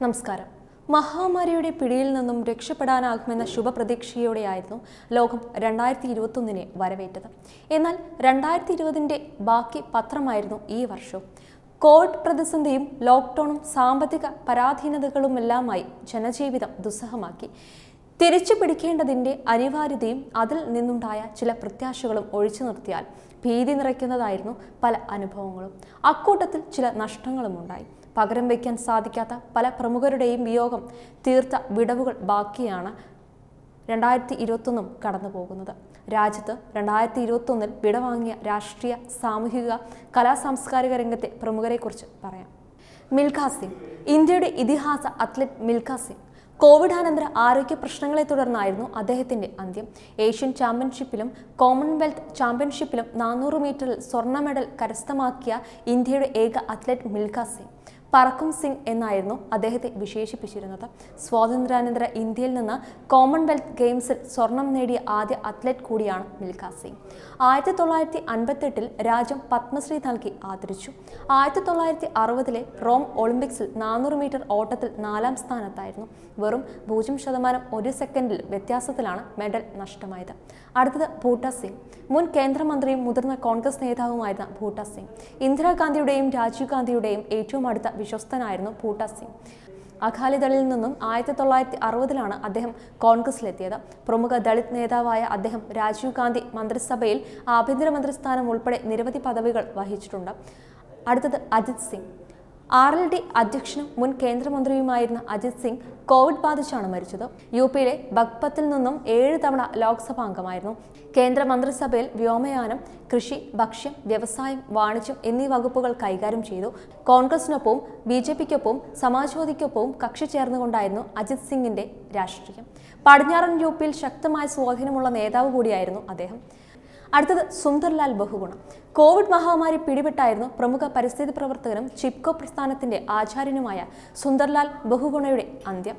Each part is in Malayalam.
നമസ്കാരം മഹാമാരിയുടെ പിടിയിൽ നിന്നും രക്ഷപ്പെടാനാകുമെന്ന ശുഭപ്രതീക്ഷയോടെയായിരുന്നു ലോകം രണ്ടായിരത്തി ഇരുപത്തൊന്നിനെ വരവേറ്റത് എന്നാൽ രണ്ടായിരത്തി ഇരുപതിൻ്റെ ബാക്കി പത്രമായിരുന്നു ഈ വർഷവും കോവിഡ് പ്രതിസന്ധിയും ലോക്ക്ഡൌണും സാമ്പത്തിക പരാധീനതകളുമെല്ലാമായി ജനജീവിതം ദുസ്സഹമാക്കി തിരിച്ചു പിടിക്കേണ്ടതിൻ്റെ അനിവാര്യതയും അതിൽ നിന്നുണ്ടായ ചില പ്രത്യാശകളും ഒഴിച്ചു നിർത്തിയാൽ ഭീതി നിറയ്ക്കുന്നതായിരുന്നു പല അനുഭവങ്ങളും അക്കൂട്ടത്തിൽ ചില നഷ്ടങ്ങളും ഉണ്ടായി പകരം വയ്ക്കാൻ സാധിക്കാത്ത പല പ്രമുഖരുടെയും വിയോഗം തീർത്ത വിടവുകൾ ബാക്കിയാണ് രണ്ടായിരത്തി ഇരുപത്തൊന്നും കടന്നു പോകുന്നത് രാജ്യത്ത് രണ്ടായിരത്തി ഇരുപത്തൊന്നിൽ വിടവാങ്ങിയ രാഷ്ട്രീയ സാമൂഹിക കലാ സാംസ്കാരിക രംഗത്തെ പ്രമുഖരെക്കുറിച്ച് പറയാം മിൽഖ സിംഗ് ഇന്ത്യയുടെ ഇതിഹാസ അത്ലറ്റ് മിൽഖ സിംഗ് കോവിഡാനന്തര ആരോഗ്യ പ്രശ്നങ്ങളെ തുടർന്നായിരുന്നു അദ്ദേഹത്തിന്റെ അന്ത്യം ഏഷ്യൻ ചാമ്പ്യൻഷിപ്പിലും കോമൺവെൽത്ത് ചാമ്പ്യൻഷിപ്പിലും നാനൂറ് മീറ്ററിൽ സ്വർണ്ണ മെഡൽ കരസ്ഥമാക്കിയ ഇന്ത്യയുടെ ഏക അത്ലറ്റ് മിൽഖ സിംഗ് പറക്കും സിംഗ് എന്നായിരുന്നു അദ്ദേഹത്തെ വിശേഷിപ്പിച്ചിരുന്നത് സ്വാതന്ത്ര്യാനന്തര ഇന്ത്യയിൽ നിന്ന് കോമൺവെൽത്ത് ഗെയിംസിൽ സ്വർണം നേടിയ ആദ്യ അത്ലറ്റ് കൂടിയാണ് മിൽഖ സിംഗ് ആയിരത്തി തൊള്ളായിരത്തി അൻപത്തെട്ടിൽ രാജ്യം പത്മശ്രീ നൽകി ആദരിച്ചു ആയിരത്തി തൊള്ളായിരത്തി അറുപതിലെ റോം ഒളിമ്പിക്സിൽ നാനൂറ് മീറ്റർ ഓട്ടത്തിൽ നാലാം സ്ഥാനത്തായിരുന്നു വെറും പൂജ്യം ശതമാനം ഒരു സെക്കൻഡിൽ വ്യത്യാസത്തിലാണ് മെഡൽ നഷ്ടമായത് അടുത്തത് ഭൂട്ട സിംഗ് മുൻ കേന്ദ്രമന്ത്രിയും മുതിർന്ന കോൺഗ്രസ് നേതാവുമായിരുന്ന ഭൂട്ട സിംഗ് ഇന്ദിരാഗാന്ധിയുടെയും രാജീവ് ഗാന്ധിയുടെയും ഏറ്റവും അടുത്ത വിശ്വസ്തനായിരുന്നു ഭൂട്ട സിംഗ് അകാലിദളിൽ നിന്നും ആയിരത്തി തൊള്ളായിരത്തി അറുപതിലാണ് അദ്ദേഹം കോൺഗ്രസിലെത്തിയത് പ്രമുഖ ദളിത് നേതാവായ അദ്ദേഹം രാജീവ് ഗാന്ധി മന്ത്രിസഭയിൽ ആഭ്യന്തരമന്ത്രി സ്ഥാനം ഉൾപ്പെടെ നിരവധി പദവികൾ വഹിച്ചിട്ടുണ്ട് അടുത്തത് Ajit Singh R L D അധ്യക്ഷനും മുൻ കേന്ദ്രമന്ത്രിയുമായിരുന്ന അജിത് സിംഗ് കോവിഡ് ബാധിച്ചാണ് മരിച്ചത് യു പിയിലെ ബഗ്പത്തിൽ നിന്നും ഏഴ് തവണ ലോക്സഭാ അംഗമായിരുന്നു കേന്ദ്ര മന്ത്രിസഭയിൽ വ്യോമയാനം കൃഷി ഭക്ഷ്യം വ്യവസായം വാണിജ്യം എന്നീ വകുപ്പുകൾ കൈകാര്യം ചെയ്തു കോൺഗ്രസിനൊപ്പവും ബി ജെ പിക്കൊപ്പവും സമാജ്വാദിക്കൊപ്പവും കക്ഷി ചേർന്നുകൊണ്ടായിരുന്നു അജിത് സിംഗിന്റെ രാഷ്ട്രീയം പടിഞ്ഞാറൻ യു പിയിൽ ശക്തമായ സ്വാധീനമുള്ള നേതാവ് കൂടിയായിരുന്നു അദ്ദേഹം അടുത്തത് സുന്ദർലാൽ ബഹുഗുണം കോവിഡ് മഹാമാരി പിടിപെട്ടായിരുന്നു പ്രമുഖ പരിസ്ഥിതി പ്രവർത്തകനും ചിപ്കോ പ്രസ്ഥാനത്തിന്റെ ആചാര്യനുമായ സുന്ദർലാൽ ബഹുഗുണയുടെ അന്ത്യം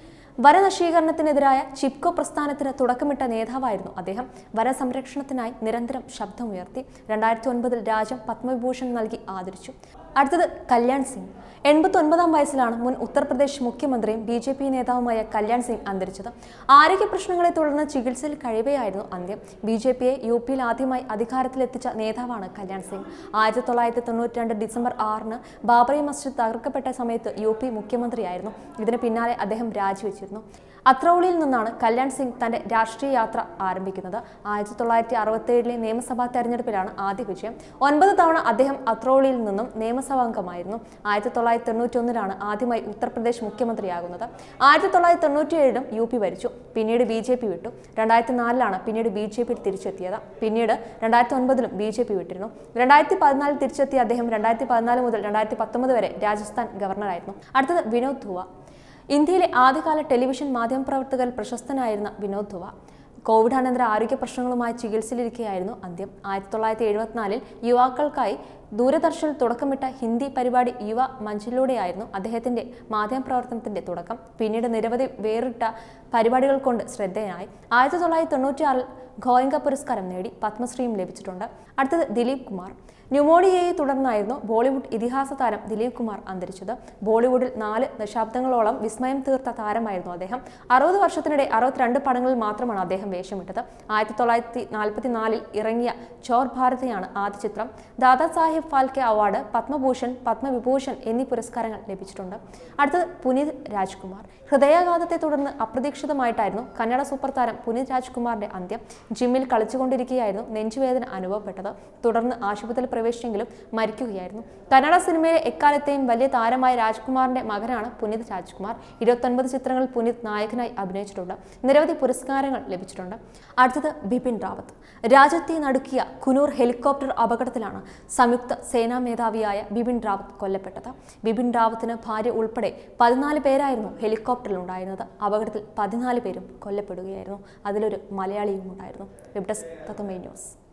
വനനശീകരണത്തിനെതിരായ ചിപ്കോ പ്രസ്ഥാനത്തിന് തുടക്കമിട്ട നേതാവായിരുന്നു അദ്ദേഹം വനസംരക്ഷണത്തിനായി നിരന്തരം ശബ്ദമുയർത്തി രണ്ടായിരത്തി ഒൻപതിൽ രാജ്യം പത്മവിഭൂഷൺ നൽകി ആദരിച്ചു അടുത്തത് കല്യാൺ സിംഗ് എൺപത്തൊൻപതാം വയസ്സിലാണ് മുൻ ഉത്തർപ്രദേശ് മുഖ്യമന്ത്രിയും ബി ജെ പി നേതാവുമായ കല്യാൺ സിംഗ് അന്തരിച്ചത് ആരോഗ്യ പ്രശ്നങ്ങളെ തുടർന്ന് ചികിത്സയിൽ കഴിവെയായിരുന്നു അന്ത്യം ബി ജെ പിയെ യു പിയിൽ ആദ്യമായി അധികാരത്തിലെത്തിച്ച നേതാവാണ് കല്യാൺ സിംഗ് ആയിരത്തി തൊള്ളായിരത്തി തൊണ്ണൂറ്റി രണ്ട് ഡിസംബർ ആറിന് ബാബറി മസ്ജിദ് തകർക്കപ്പെട്ട സമയത്ത് യു പി മുഖ്യമന്ത്രിയായിരുന്നു ഇതിന് പിന്നാലെ അദ്ദേഹം രാജിവെച്ചിരുന്നു അത്രൗളിയിൽ നിന്നാണ് കല്യാൺ സിംഗ് തന്റെ രാഷ്ട്രീയ യാത്ര ആരംഭിക്കുന്നത് ആയിരത്തി തൊള്ളായിരത്തി അറുപത്തി ഏഴിലെ നിയമസഭാ തെരഞ്ഞെടുപ്പിലാണ് ആദ്യ വിജയം ഒൻപത് തവണ അദ്ദേഹം അത്രൗളിയിൽ നിന്നും നിയമസഭാംഗമായിരുന്നു ആയിരത്തി തൊള്ളായിരത്തി തൊണ്ണൂറ്റി ഒന്നിലാണ് ആദ്യമായി ഉത്തർപ്രദേശ് മുഖ്യമന്ത്രിയാകുന്നത് ആയിരത്തി തൊള്ളായിരത്തി തൊണ്ണൂറ്റി ഏഴിലും യു പി ഭരിച്ചു പിന്നീട് ബി ജെ പി വിട്ടു രണ്ടായിരത്തി നാലിലാണ് പിന്നീട് ബി ജെ പി തിരിച്ചെത്തിയത് പിന്നീട് രണ്ടായിരത്തി ഒൻപതിലും ബി ജെ പി വിട്ടിരുന്നു രണ്ടായിരത്തി പതിനാലിൽ തിരിച്ചെത്തിയ അദ്ദേഹം രണ്ടായിരത്തി പതിനാല് മുതൽ രണ്ടായിരത്തി പത്തൊമ്പത് വരെ രാജസ്ഥാൻ ഗവർണറായിരുന്നു അടുത്തത് വിനോദ് ധുവ ഇന്ത്യയിലെ ആദ്യകാല ടെലിവിഷൻ മാധ്യമപ്രവർത്തകരിൽ പ്രശസ്തനായിരുന്ന വിനോദ് ധുവ കോവിഡാനന്തര ആരോഗ്യ പ്രശ്നങ്ങളുമായി ചികിത്സയിലിരിക്കുകയായിരുന്നു അന്ത്യം ആയിരത്തി തൊള്ളായിരത്തി എഴുപത്തിനാലിൽ യുവാക്കൾക്കായി ദൂരദർശനിൽ തുടക്കമിട്ട ഹിന്ദി പരിപാടി യുവ മഞ്ചിലൂടെയായിരുന്നു അദ്ദേഹത്തിന്റെ മാധ്യമപ്രവർത്തനത്തിന്റെ തുടക്കം പിന്നീട് നിരവധി വേറിട്ട പരിപാടികൾ കൊണ്ട് ശ്രദ്ധേയനായി ആയിരത്തി തൊള്ളായിരത്തി തൊണ്ണൂറ്റിയാറിൽ ഗോയങ്ക പുരസ്കാരം നേടി പത്മശ്രീയും ലഭിച്ചിട്ടുണ്ട് അടുത്തത് ദിലീപ് കുമാർ ന്യൂമോണിയയെ തുടർന്നായിരുന്നു ബോളിവുഡ് ഇതിഹാസ താരം ദിലീപ് കുമാർ അന്തരിച്ചത് ബോളിവുഡിൽ നാല് ദശാബ്ദങ്ങളോളം വിസ്മയം തീർത്ത താരമായിരുന്നു അദ്ദേഹം അറുപത് വർഷത്തിനിടെ അറുപത്തിരണ്ട് പടങ്ങളിൽ മാത്രമാണ് അദ്ദേഹം വേഷമിട്ടത് ആയിരത്തി തൊള്ളായിരത്തി നാൽപ്പത്തി നാലിൽ ഇറങ്ങിയ ചോർ ഭാരതിയാണ് ആദ്യ ചിത്രം ദാദാ സാഹിബ് ഫാൽക്കെ അവാർഡ് പത്മഭൂഷൺ പത്മവിഭൂഷൺ എന്നീ പുരസ്കാരങ്ങൾ ലഭിച്ചിട്ടുണ്ട് അടുത്തത് പുനീത് രാജ്കുമാർ ഹൃദയാഘാതത്തെ തുടർന്ന് അപ്രതീക്ഷിതമായിട്ടായിരുന്നു കന്നഡ സൂപ്പർ താരം പുനീത് രാജ്കുമാറിന്റെ അന്ത്യം ജിമ്മിൽ കളിച്ചുകൊണ്ടിരിക്കുകയായിരുന്നു നെഞ്ചുവേദന അനുഭവപ്പെട്ടത് തുടർന്ന് ആശുപത്രിയിൽ പ്രവേശിച്ചെങ്കിലും മരിക്കുകയായിരുന്നു കന്നഡ സിനിമയിലെ എക്കാലത്തെയും വലിയ താരമായ രാജ്കുമാറിന്റെ മകനാണ് പുനീത് രാജ്കുമാർ ഇരുപത്തൊൻപത് ചിത്രങ്ങളിൽ പുനീത് നായകനായി അഭിനയിച്ചിട്ടുണ്ട് നിരവധി പുരസ്കാരങ്ങൾ ലഭിച്ചിട്ടുണ്ട് അടുത്തത് ബിപിൻ റാവത്ത് രാജ്യത്തെ നടുക്കിയ കുനൂർ ഹെലികോപ്റ്റർ അപകടത്തിലാണ് സംയുക്ത സേനാ മേധാവിയായ ബിപിൻ റാവത്ത് കൊല്ലപ്പെട്ടത് ബിപിൻ റാവത്തിന് ഭാര്യ ഉൾപ്പെടെ പതിനാല് പേരായിരുന്നു ഹെലികോപ്റ്ററിൽ ഉണ്ടായിരുന്നത് അപകടത്തിൽ പതിനാല് പേരും കൊല്ലപ്പെടുകയായിരുന്നു അതിലൊരു മലയാളിയും ഉണ്ടായിരുന്നു വെബ് ഡെസ്ക് തത്വമേ ന്യൂസ്